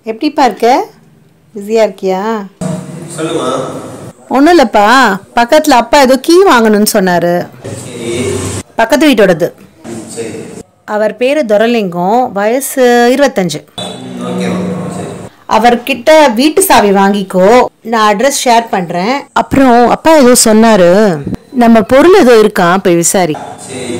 எப்படிப்பா இருக்க பிஸியாக இருக்கியா சொல்லுமா ஒன்றும் இல்லைப்பா பக்கத்தில் அப்பா ஏதோ கீ வாங்கணும்னு சொன்னார் சரி பக்கத்து வீட்டோடது சரி அவர் பேர் துரலிங்கம் வயசு இருபத்தஞ்சு ஓகேம்மா சரி அவர்கிட்ட வீட்டு சாவி வாங்கிக்கோ நான் அட்ரஸ் ஷேர் பண்ணுறேன் அப்புறம் அப்பா ஏதோ சொன்னார் நம்ம பொருள் ஏதோ இருக்கான் போய் விசாரி சரி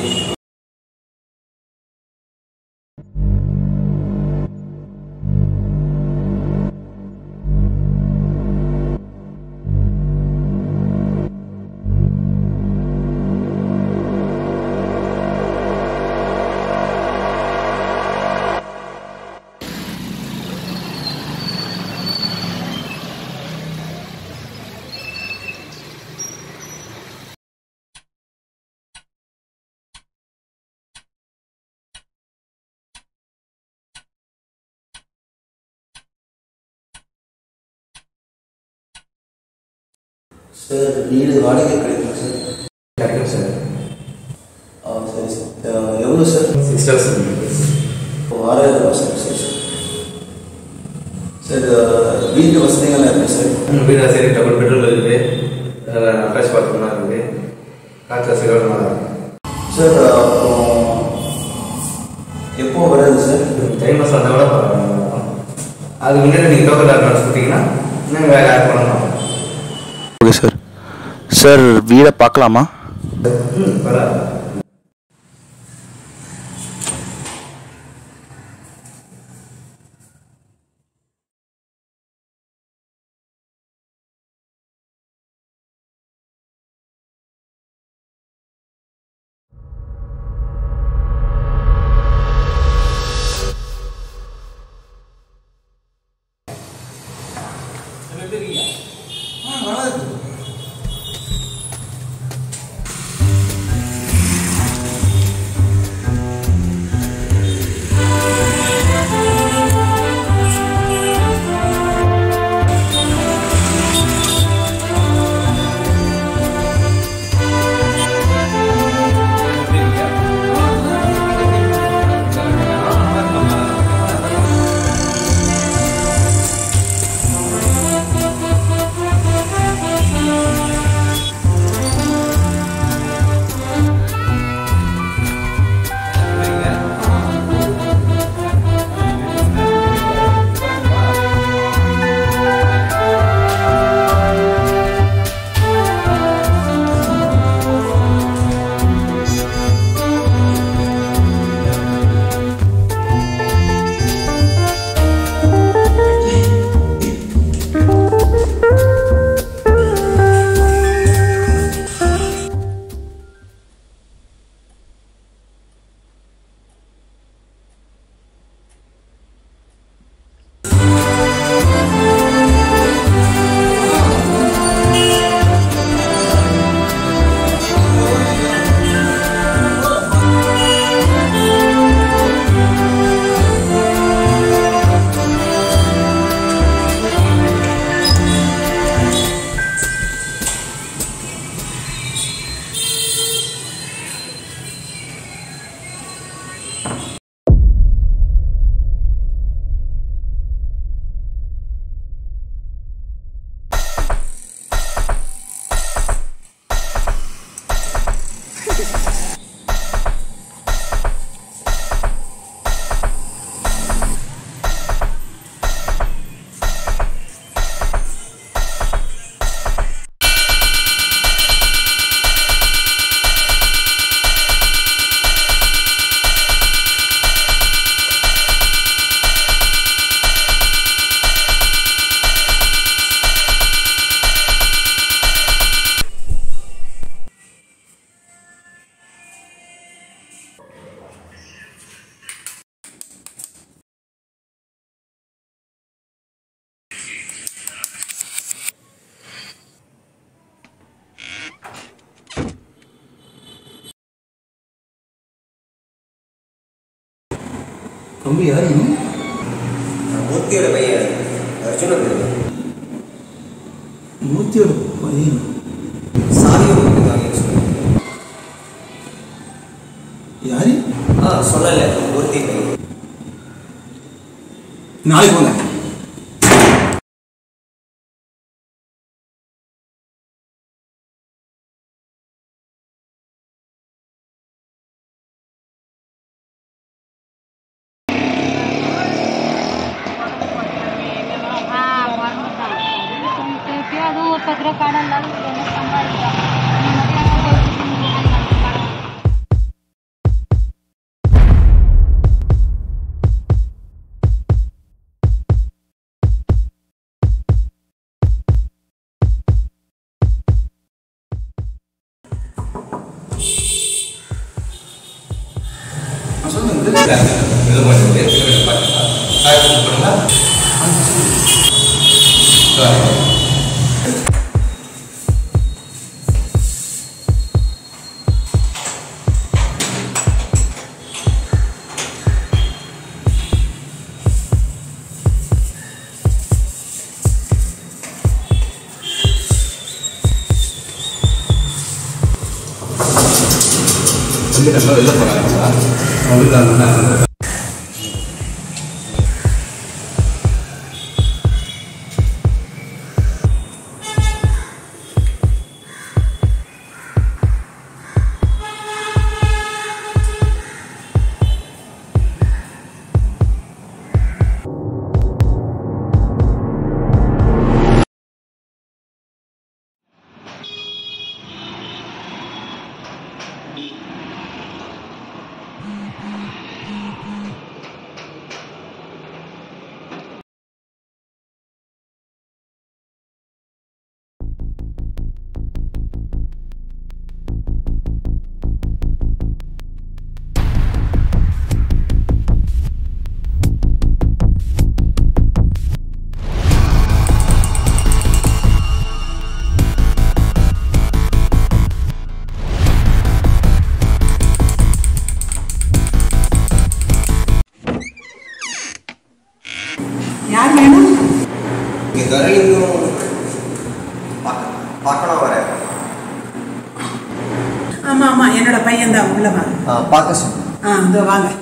சார் வீடு வாடகை கிடைக்குமா சார் கிடைக்கும் சார் ஆ சரி சார் ஆ, எவ்வளோ சார் சிக்ஸ் தௌசண்ட் ஆறாயிரம் ரூபா சார் சரி சார் சார் ஆ, வீட்டு வசதிகள்லாம் எப்படி சார் வீடு சரி டபுள் பெட்ரோல் இருக்குது அட்டாச் பாத்ரூம்லாம் இருக்குது காற்று வசதியோட நல்லா இருக்கு சார் ஆ, அப்புறம் எப்போ வராது சார் தை மாதம் வந்தால் கூட பரவாயில்ல. அதுக்கு முன்னாடி நீங்கள் டோக்கன் அட்வான்ஸ் கொடுத்தீங்கன்னா இன்னும் வேறு யார் பண்ணலாம் ஓகே சார் சார் வீடை பார்க்கலாமா ம் பரவாயில்ல தம்பி யாரு நீ? மூர்த்தியோட பையன் அர்ஜுனன் மூர்த்தியோட பையன் சாதியை கொடுத்துருக்காங்க சொன்னேன் யாரு ஆ சொல்லலை மூர்த்தி பையன் நாளைக்கு வாங்க ஒரு பத்து ரூபா கடன் இருந்தாலும் இது என்ன சம்பாதிக்கலாம் நீ மட்டும் எனக்கு கொடுத்துட்டு நீ என்ன கடன் சொல்லுங்க இது பண்ணுறது காய் பண்ணுங்களா வந்து நம்ம வெளில போகிறாங்களா அவங்க யார் வேணும் இங்கே கரலிங்கம் பார்க்க பார்க்கணும் வரேன் ஆமா ஆமா என்னோட பையன் தான் உள்ளவா பார்க்க சொன்னேன் ஆ இதோ வாங்க